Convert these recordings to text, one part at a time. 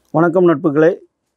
வணக்கம் நட்புகளே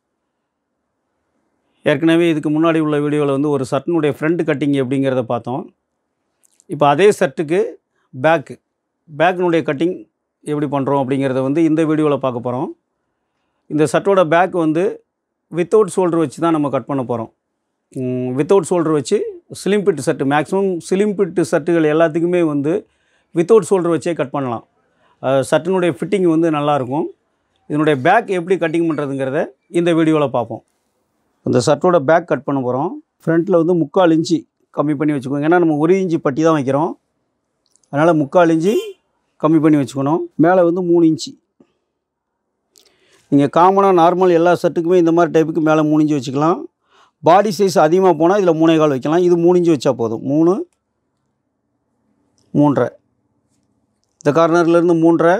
ஏற்கனவே இதுக்கு முன்னாடி உள்ள வீடியோவில் வந்து ஒரு சர்ட்டினுடைய ஃப்ரண்ட் கட்டிங் எப்படிங்கிறத பார்த்தோம் இப்போ அதே சர்ட்டுக்கு பேக்கு பேக்கினுடைய கட்டிங் எப்படி பண்ணுறோம் அப்படிங்கிறத வந்து இந்த வீடியோவில் பார்க்க போகிறோம் இந்த சர்ட்டோட பேக் வந்து வித்தவுட் ஷோல்டர் வச்சு தான் நம்ம கட் பண்ண போகிறோம் வித்தவுட் ஷோல்டர் வச்சு slim fit shirt maximum slim fit சர்ட்டுகள் எல்லாத்துக்குமே வந்து வித்தவுட் ஷோல்டர் வச்சே கட் பண்ணலாம் சர்ட்டினுடைய ஃபிட்டிங் வந்து நல்லாயிருக்கும் இதனுடைய பேக் எப்படி கட்டிங் பண்ணுறதுங்கிறத இந்த வீடியோவில் பார்ப்போம் இந்த ஷர்ட்டோட பேக் கட் பண்ண போகிறோம் ஃப்ரண்ட்டில் வந்து முக்கால் இன்ச்சு கம்மி பண்ணி வச்சுக்கோங்க ஏன்னா நம்ம ஒரு இன்ச்சு பட்டி தான் வைக்கிறோம் அதனால் முக்கால் இன்ச்சு கம்மி பண்ணி வச்சுக்கணும் மேலே வந்து மூணு இன்ச்சு நீங்கள் காமனாக நார்மல் எல்லா ஷர்ட்டுக்குமே இந்த மாதிரி டைப்புக்கு மேலே மூணு இன்ச்சு வச்சுக்கலாம் பாடி சைஸ் அதிகமாக போனால் இதில் மூணே கால் வைக்கலாம் இது மூணு இன்ச்சு வச்சா போதும் மூணு மூன்றரை இந்த கார்னர்லேருந்து மூன்றரை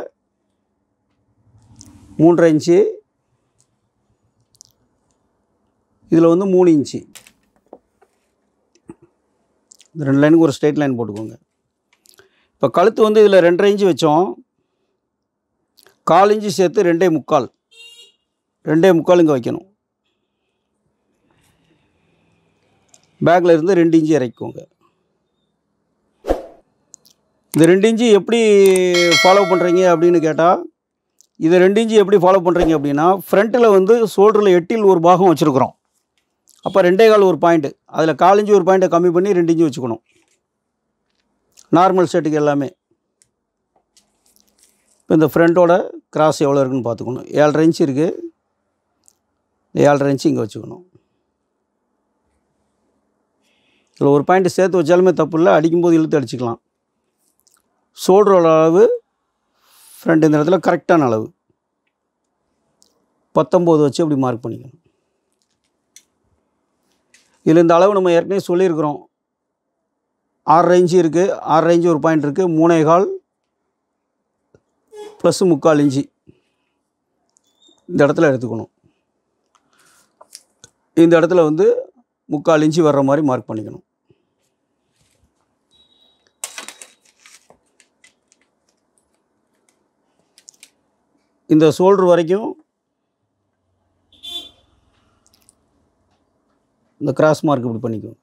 மூன்றரை இன்ச்சு இதில் வந்து மூணு இன்ச்சு இந்த ரெண்டு லைனுக்கு ஒரு ஸ்ட்ரெயிட் லைன் போட்டுக்கோங்க இப்போ கழுத்து வந்து இதில் ரெண்டரை இன்ச்சு வச்சோம் கால் இன்ச்சு சேர்த்து ரெண்டே முக்கால் ரெண்டே முக்கால் இங்கே வைக்கணும் பேக்கில் இருந்து ரெண்டு இன்ச்சு இறக்கிக்கோங்க இந்த ரெண்டு இன்ச்சு எப்படி ஃபாலோ பண்ணுறீங்க அப்படின்னு கேட்டால் இதை ரெண்டு இன்ச்சு எப்படி ஃபாலோ பண்ணுறீங்க அப்படின்னா ஃப்ரண்ட்டில் வந்து ஷோல்டரில் எட்டில் ஒரு பாகம் வச்சுருக்குறோம் அப்போ ரெண்டே கால் ஒரு பாயிண்ட்டு அதில் கால் இன்ச்சு ஒரு பாயிண்ட்டை கம்மி பண்ணி ரெண்டு இன்ச்சு வச்சுக்கணும் நார்மல் ஷர்ட்டுக்கு எல்லாமே இப்போ இந்த ஃப்ரண்ட்டோட கிராஸ் எவ்வளோ இருக்குன்னு பார்த்துக்கணும் ஏழரை இன்ச்சு இருக்குது ஏழரை இன்ச்சு இங்கே வச்சுக்கணும் இதில் ஒரு பாயிண்ட் சேர்த்து வச்சாலுமே தப்பு இல்லை அடிக்கும்போது இழுத்து அடிச்சுக்கலாம் ஷோல்டரோட அளவு ஃப்ரண்ட் இந்த இடத்துல கரெக்டான அளவு பத்தொம்போது வச்சு அப்படி மார்க் பண்ணிக்கணும் இதில் இந்த அளவு நம்ம ஏற்கனவே சொல்லியிருக்கிறோம் ஆறரை இன்ச்சு இருக்குது ஆறரை இன்ச்சு ஒரு பாயிண்ட் இருக்குது மூணே கால் ப்ளஸ்ஸு முக்கால் இன்ச்சு இந்த இடத்துல எடுத்துக்கணும் இந்த இடத்துல வந்து முக்கால் இன்ச்சு வர்ற மாதிரி மார்க் பண்ணிக்கணும் இந்த ஷோல்டர் வரைக்கும் இந்த கிராஸ் மார்க் இப்படி பண்ணிக்கோங்க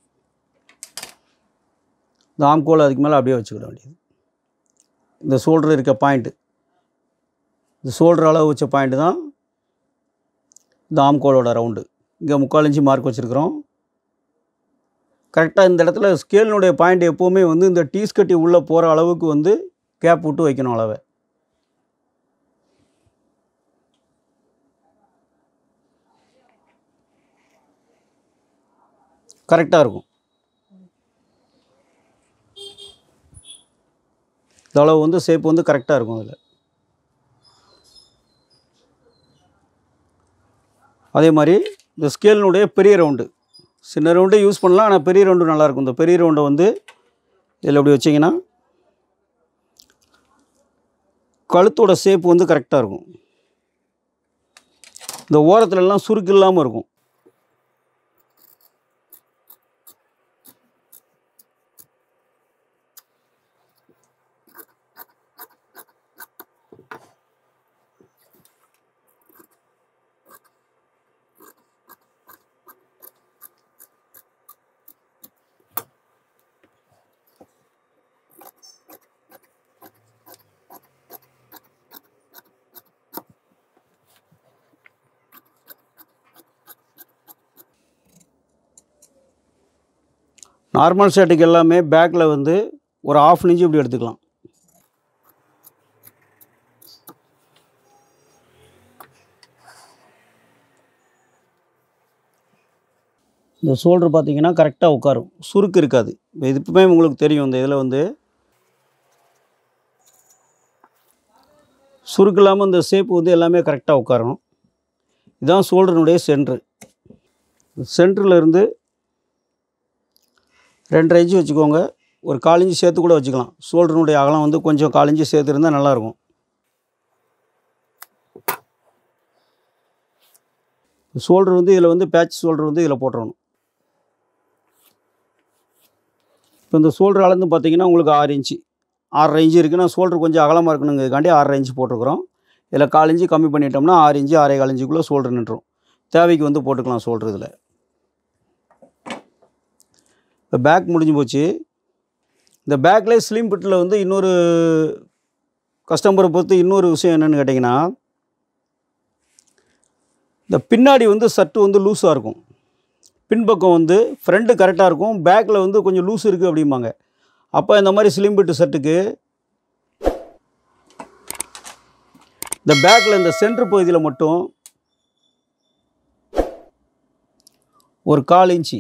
இந்த ஆம்கோல் அதுக்கு மேலே அப்படியே வச்சுக்கிட வேண்டியது இந்த ஷோல்டர் இருக்க பாயிண்ட்டு இந்த ஷோல்டர் அளவு வச்ச பாயிண்ட்டு தான் இந்த ஆம்கோலோட ரவுண்டு இங்கே முக்கால் இன்ச்சு மார்க் வச்சுருக்குறோம் கரெக்டாக இந்த இடத்துல ஸ்கேலினுடைய பாயிண்ட் எப்போவுமே வந்து இந்த டீஸ் கட்டி உள்ளே போகிற அளவுக்கு வந்து கேப் விட்டு வைக்கணும் அளவை கரெக்டாக இருக்கும் இந்த அளவு வந்து ஷேப் வந்து கரெக்டாக இருக்கும் அதில் அதே மாதிரி இந்த ஸ்கேலினுடைய பெரிய ரவுண்டு சின்ன ரவுண்டே யூஸ் பண்ணலாம் ஆனால் பெரிய ரவுண்டு நல்லாயிருக்கும் இந்த பெரிய ரவுண்டை வந்து இதில் இப்படி வச்சிங்கன்னா கழுத்தோட ஷேப் வந்து கரெக்டாக இருக்கும் இந்த ஓரத்துலலாம் சுருக்கு இல்லாமல் இருக்கும் நார்மல் ஷர்ட்டுக்கு எல்லாமே பேக்கில் வந்து ஒரு ஆஃப் இன்ச்சு இப்படி எடுத்துக்கலாம் இந்த ஷோல்டர் பார்த்தீங்கன்னா கரெக்டாக உட்காரும் சுருக்கு இருக்காது இது இப்போமே உங்களுக்கு தெரியும் இந்த இதில் வந்து சுருக்கு இல்லாமல் இந்த ஷேப் வந்து எல்லாமே கரெக்டாக உட்காரும் இதுதான் ஷோல்டருனுடைய சென்ட்ரு சென்டரில் இருந்து ரெண்டரை இன்ச்சு வச்சுக்கோங்க ஒரு கால் இன்ச்சு சேர்த்து கூட வச்சுக்கலாம் ஷோல்டருனுடைய அகலம் வந்து கொஞ்சம் கால் இன்ச்சு சேர்த்து இருந்தால் நல்லாயிருக்கும் ஷோல்டர் வந்து இதில் வந்து பேட்ச் ஷோல்டர் வந்து இதில் போட்டுறணும் இப்போ இந்த ஷோல்டர் அளந்து பார்த்தீங்கன்னா உங்களுக்கு ஆறு இன்ச்சு ஆறரை இன்ச்சு இருக்குன்னா ஷோல்டர் கொஞ்சம் அகலமாக இருக்கணுங்கிறதுக்காண்டி ஆறரை இன்ச்சு போட்டிருக்கிறோம் இதில் கால் இன்ச்சு கம்மி பண்ணிட்டோம்னா ஆறு இன்ச்சு ஆறே கால் இன்ச்சுக்குள்ளே சோல்டர் நின்றும் தேவைக்கு வந்து போட்டுக்கலாம் சோல்டர் இதில் இப்போ பேக் முடிஞ்சு போச்சு இந்த பேக்லேயே ஸ்லிம் பிட்டில் வந்து இன்னொரு கஸ்டமரை பொறுத்து இன்னொரு விஷயம் என்னென்னு கேட்டிங்கன்னா இந்த பின்னாடி வந்து சட்டு வந்து லூஸாக இருக்கும் பின்பக்கம் வந்து ஃப்ரண்ட்டு கரெக்டாக இருக்கும் பேக்கில் வந்து கொஞ்சம் லூஸ் இருக்குது அப்படிம்பாங்க அப்போ இந்த மாதிரி ஸ்லிம் பிட்டு சட்டுக்கு இந்த பேக்கில் இந்த சென்ட்ரு பகுதியில் மட்டும் ஒரு கால் இன்ச்சு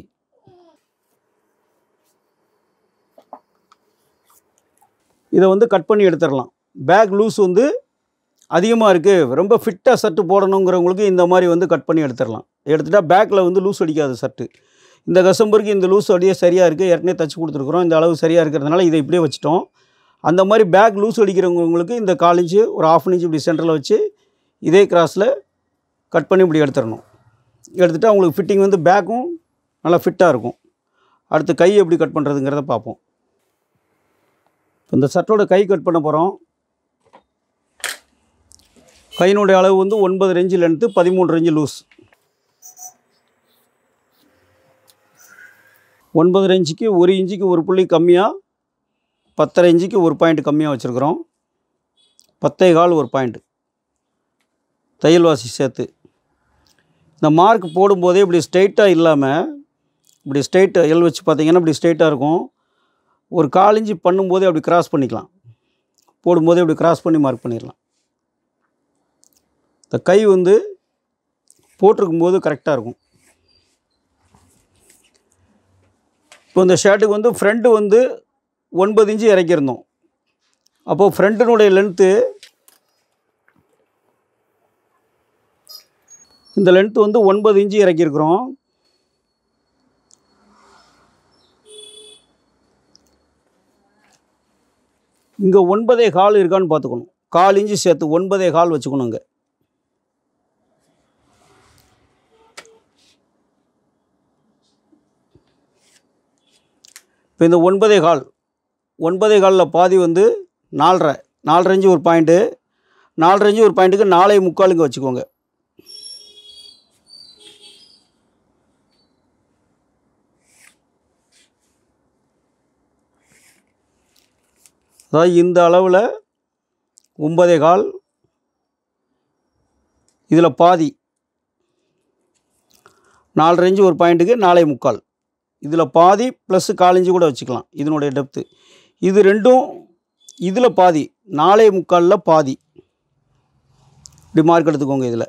இதை வந்து கட் பண்ணி எடுத்துடலாம் பேக் லூஸ் வந்து அதிகமாக இருக்குது ரொம்ப ஃபிட்டாக சட்டு போடணுங்கிறவங்களுக்கு இந்த மாதிரி வந்து கட் பண்ணி எடுத்துடலாம் எடுத்துட்டால் பேக்கில் வந்து லூஸ் அடிக்காது சட்டு இந்த கசம்பருக்கு இந்த லூஸ் அடியே சரியாக இருக்குது ஏற்கனவே தச்சு கொடுத்துருக்குறோம் இந்த அளவு சரியாக இருக்கிறதுனால இதை இப்படியே வச்சுட்டோம் அந்த மாதிரி பேக் லூஸ் அடிக்கிறவங்களுக்கு இந்த கால் இன்ச்சு ஒரு ஆஃப் இன்ச்சு இப்படி சென்டரில் வச்சு இதே கிராஸில் கட் பண்ணி இப்படி எடுத்துடணும் எடுத்துகிட்டு அவங்களுக்கு ஃபிட்டிங் வந்து பேக்கும் நல்லா ஃபிட்டாக இருக்கும் அடுத்து கை எப்படி கட் பண்ணுறதுங்கிறத பார்ப்போம் இப்போ இந்த சட்டோட கை கட் பண்ண போகிறோம் கையினுடைய அளவு வந்து ஒன்பது ரெஞ்சு லென்த்து பதிமூணு ரெஞ்சு லூஸ் ஒன்பது இன்ச்சுக்கு ஒரு இன்ச்சுக்கு ஒரு புள்ளி கம்மியாக பத்தரை இன்ச்சுக்கு ஒரு பாயிண்ட் கம்மியாக வச்சுருக்குறோம் பத்தே கால் ஒரு பாயிண்ட் தையல் வாசி சேர்த்து இந்த மார்க் போடும்போதே இப்படி ஸ்ட்ரைட்டாக இல்லாமல் இப்படி ஸ்ட்ரைட் எல் வச்சு பார்த்தீங்கன்னா இப்படி ஸ்ட்ரைட்டாக இருக்கும் ஒரு கால் இன்ச்சு பண்ணும்போதே அப்படி கிராஸ் பண்ணிக்கலாம் போடும்போதே இப்படி கிராஸ் பண்ணி மார்க் பண்ணிடலாம் இந்த கை வந்து போட்டிருக்கும்போது கரெக்டாக இருக்கும் இப்போ இந்த ஷர்ட்டுக்கு வந்து ஃப்ரண்ட்டு வந்து ஒன்பது இன்ச்சு இறக்கியிருந்தோம் அப்போது ஃப்ரண்ட்டினுடைய லென்த்து இந்த லென்த்து வந்து ஒன்பது இன்ச்சு இறக்கியிருக்கிறோம் இங்கே ஒன்பதே கால் இருக்கான்னு பார்த்துக்கணும் கால் இன்ச்சு சேர்த்து ஒன்பதே கால் வச்சுக்கணும் இங்கே இப்போ இந்த ஒன்பதே கால் ஒன்பதே காலில் பாதி வந்து நாலரை நாலரை இன்ச்சு ஒரு பாயிண்ட்டு நாலரை இன்ச்சு ஒரு பாயிண்ட்டுக்கு நாலே முக்காலுங்க வச்சுக்கோங்க அதாவது இந்த அளவில் ஒன்பதே கால் இதில் பாதி நாலரை இன்ச்சு ஒரு பாயிண்ட்டுக்கு நாலே முக்கால் இதில் பாதி ப்ளஸ் காலஞ்சு கூட வச்சுக்கலாம் இதனுடைய டெப்த்து இது ரெண்டும் இதில் பாதி நாலே முக்காலில் பாதி இப்படி மார்க் எடுத்துக்கோங்க இதில்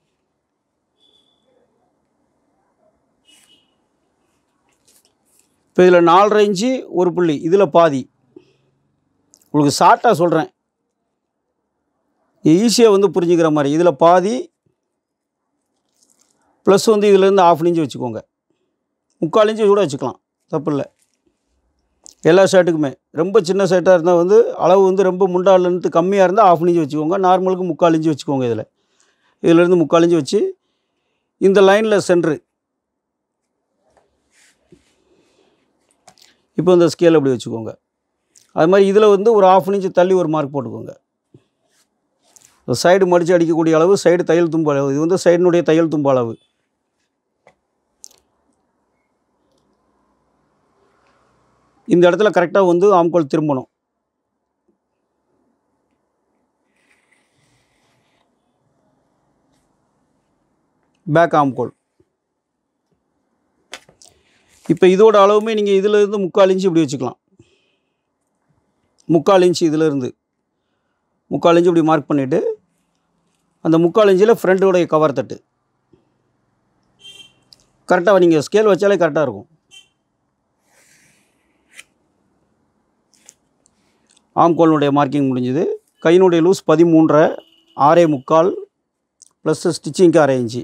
இப்போ இதில் நாலரை இன்ச்சு ஒரு புள்ளி இதில் பாதி உங்களுக்கு ஷார்ட்டாக சொல்கிறேன் ஈஸியாக வந்து புரிஞ்சுக்கிற மாதிரி இதில் பாதி ப்ளஸ் வந்து இதிலேருந்து ஆஃப் இன்ச்சு வச்சுக்கோங்க முக்கால் இன்ச்சு கூட வச்சுக்கலாம் தப்பு இல்லை எல்லா ஷர்ட்டுக்குமே ரொம்ப சின்ன ஷர்ட்டாக இருந்தால் வந்து அளவு வந்து ரொம்ப முண்டாலேருந்து கம்மியாக இருந்தால் ஆஃப் இன்ச்சு வச்சுக்கோங்க நார்மலுக்கு முக்கால் இன்ச்சு வச்சுக்கோங்க இதில் இதிலேருந்து முக்கால் இன்ச்சு வச்சு இந்த லைனில் சென்ட்ரு இப்போ இந்த ஸ்கேல் அப்படி வச்சுக்கோங்க அது மாதிரி இதில் வந்து ஒரு ஆஃப் இன்ச்சு தள்ளி ஒரு மார்க் போட்டுக்கோங்க சைடு மடித்து அடிக்கக்கூடிய அளவு சைடு தையல் தும்பு அளவு இது வந்து சைடினுடைய தையல் தும்பு அளவு இந்த இடத்துல கரெக்டாக வந்து ஆம்கோல் திரும்பணும் பேக் ஆம்கோல் இப்போ இதோட அளவுமே நீங்கள் இதிலேருந்து முக்கால் இன்ச்சு இப்படி வச்சுக்கலாம் முக்கால் இன்ச்சு இதிலேருந்து முக்கால் இன்ச்சு இப்படி மார்க் பண்ணிவிட்டு அந்த முக்கால் இன்ச்சில் ஃப்ரண்ட்டோடைய கவர் தட்டு கரெக்டாக நீங்கள் ஸ்கேல் வச்சாலே கரெக்டாக இருக்கும் ஆம்கோலினுடைய மார்க்கிங் முடிஞ்சுது கையினுடைய லூஸ் பதிமூன்றரை ஆறே முக்கால் ப்ளஸ் ஸ்டிச்சிங்க்கு அரை இன்ச்சு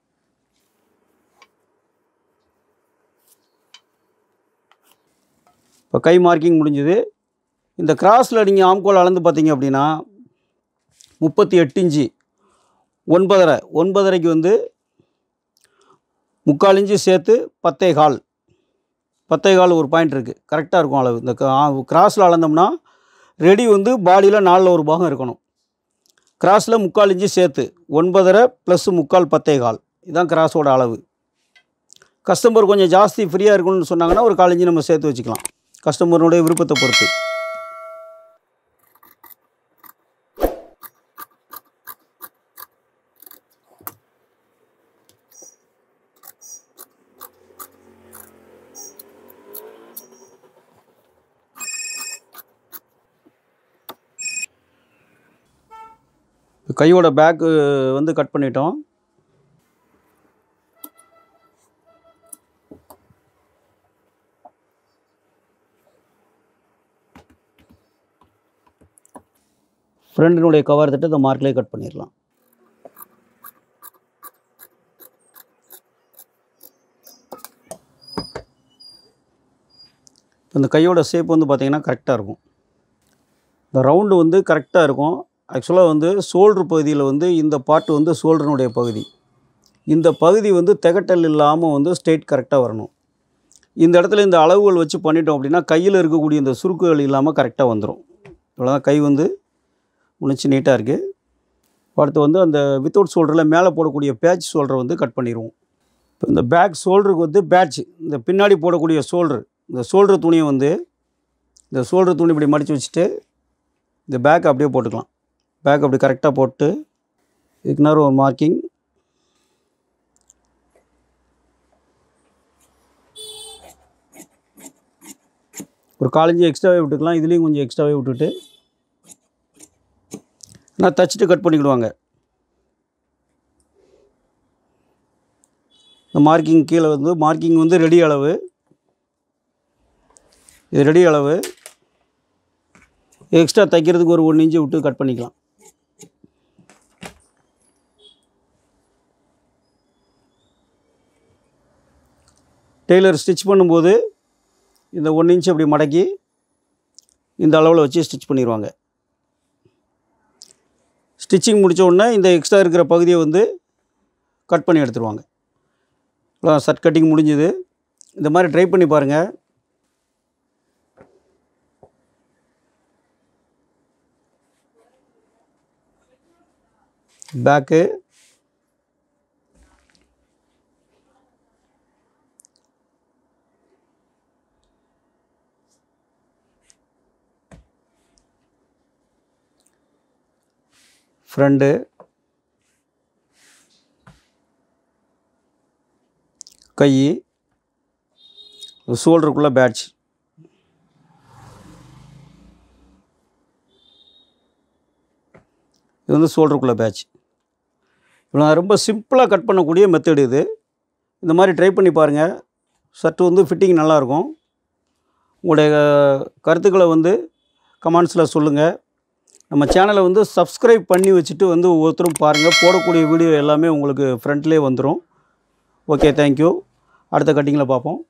இப்போ கை மார்க்கிங் முடிஞ்சுது இந்த கிராஸில் நீங்கள் ஆம்கோல் அளந்து பார்த்தீங்க அப்படின்னா முப்பத்தி எட்டு இன்ச்சு ஒன்பதரை ஒன்பதரைக்கு வந்து முக்கால் இன்ச்சு சேர்த்து பத்தே கால் பத்தே கால் ஒரு பாயிண்ட் இருக்குது கரெக்டாக இருக்கும் அளவு இந்த கிராஸில் அளந்தோம்னா ரெடி வந்து பாடியில் நாலில் ஒரு பாகம் இருக்கணும் கிராஸில் முக்கால் இன்ச்சு சேர்த்து ஒன்பதரை ப்ளஸ் முக்கால் பத்தே கால் இதுதான் கிராஸோட அளவு கஸ்டமர் கொஞ்சம் ஜாஸ்தி ஃப்ரீயாக இருக்கணும்னு சொன்னாங்கன்னா ஒரு கால் இன்ச்சு நம்ம சேர்த்து வச்சுக்கலாம் கஸ்டமருடைய விருப்பத்தை பொறுத்து கையோட பேக்கு வந்து கட் பண்ணிட்டோம் ஃப்ரண்டினுடைய கவர் தட்டு இந்த மார்க்லேயே கட் பண்ணிடலாம் இந்த கையோட ஷேப் வந்து பார்த்திங்கன்னா கரெக்டாக இருக்கும் இந்த ரவுண்டு வந்து கரெக்டாக இருக்கும் ஆக்சுவலாக வந்து ஷோல்ட்ரு பகுதியில் வந்து இந்த பார்ட் வந்து ஷோல்டருனுடைய பகுதி இந்த பகுதி வந்து திகட்டல் இல்லாமல் வந்து ஸ்ட்ரெயிட் கரெக்டாக வரணும் இந்த இடத்துல இந்த அளவுகள் வச்சு பண்ணிட்டோம் அப்படின்னா கையில் இருக்கக்கூடிய இந்த சுருக்குகள் இல்லாமல் கரெக்டாக வந்துடும் இவ்வளோதான் கை வந்து முடிச்சு நீட்டாக இருக்குது அடுத்து வந்து அந்த வித்தவுட் ஷோல்டரில் மேலே போடக்கூடிய பேட்ச் ஷோல்டரை வந்து கட் பண்ணிடுவோம் இப்போ இந்த பேக் ஷோல்டருக்கு வந்து பேட்ச் இந்த பின்னாடி போடக்கூடிய ஷோல்டர் இந்த ஷோல்டர் துணியை வந்து இந்த ஷோல்டர் துணி இப்படி மடித்து வச்சுட்டு இந்த பேக் அப்படியே போட்டுக்கலாம் பேக் அப்படி கரெக்டாக போட்டு இதுக்கு நேரம் ஒரு மார்க்கிங் ஒரு காலஞ்சி எக்ஸ்ட்ராவே விட்டுக்கலாம் இதுலேயும் கொஞ்சம் எக்ஸ்ட்ராவே விட்டுட்டு நான் தச்சுட்டு கட் பண்ணிக்கிடுவாங்க இந்த மார்க்கிங் கீழே வந்து மார்க்கிங் வந்து ரெடி அளவு இது ரெடி அளவு எக்ஸ்ட்ரா தைக்கிறதுக்கு ஒரு ஒன்று இன்ச்சு விட்டு கட் பண்ணிக்கலாம் டெய்லர் ஸ்டிச் பண்ணும்போது இந்த ஒன் இன்ச் அப்படி மடக்கி இந்த அளவில் வச்சு ஸ்டிச் பண்ணிடுவாங்க ஸ்டிச்சிங் முடித்த உடனே இந்த எக்ஸ்ட்ரா இருக்கிற பகுதியை வந்து கட் பண்ணி எடுத்துருவாங்க அவ்வளோ சட் கட்டிங் முடிஞ்சுது இந்த மாதிரி ட்ரை பண்ணி பாருங்கள் பேக்கு ஃப்ரண்டு கை ஷோல்டருக்குள்ளே பேட்ச் இது வந்து ஷோல்டருக்குள்ளே பேட்ச் இவ்வளோ ரொம்ப சிம்பிளாக கட் பண்ணக்கூடிய மெத்தட் இது இந்த மாதிரி ட்ரை பண்ணி பாருங்கள் ஷர்ட் வந்து ஃபிட்டிங் நல்லாயிருக்கும் உங்களுடைய கருத்துக்களை வந்து கமெண்ட்ஸில் சொல்லுங்கள் நம்ம சேனலை வந்து சப்ஸ்கிரைப் பண்ணி வச்சுட்டு வந்து ஒவ்வொருத்தரும் பாருங்கள் போடக்கூடிய வீடியோ எல்லாமே உங்களுக்கு ஃப்ரண்ட்லேயே வந்துடும் ஓகே தேங்க்யூ அடுத்த கட்டிங்கில் பார்ப்போம்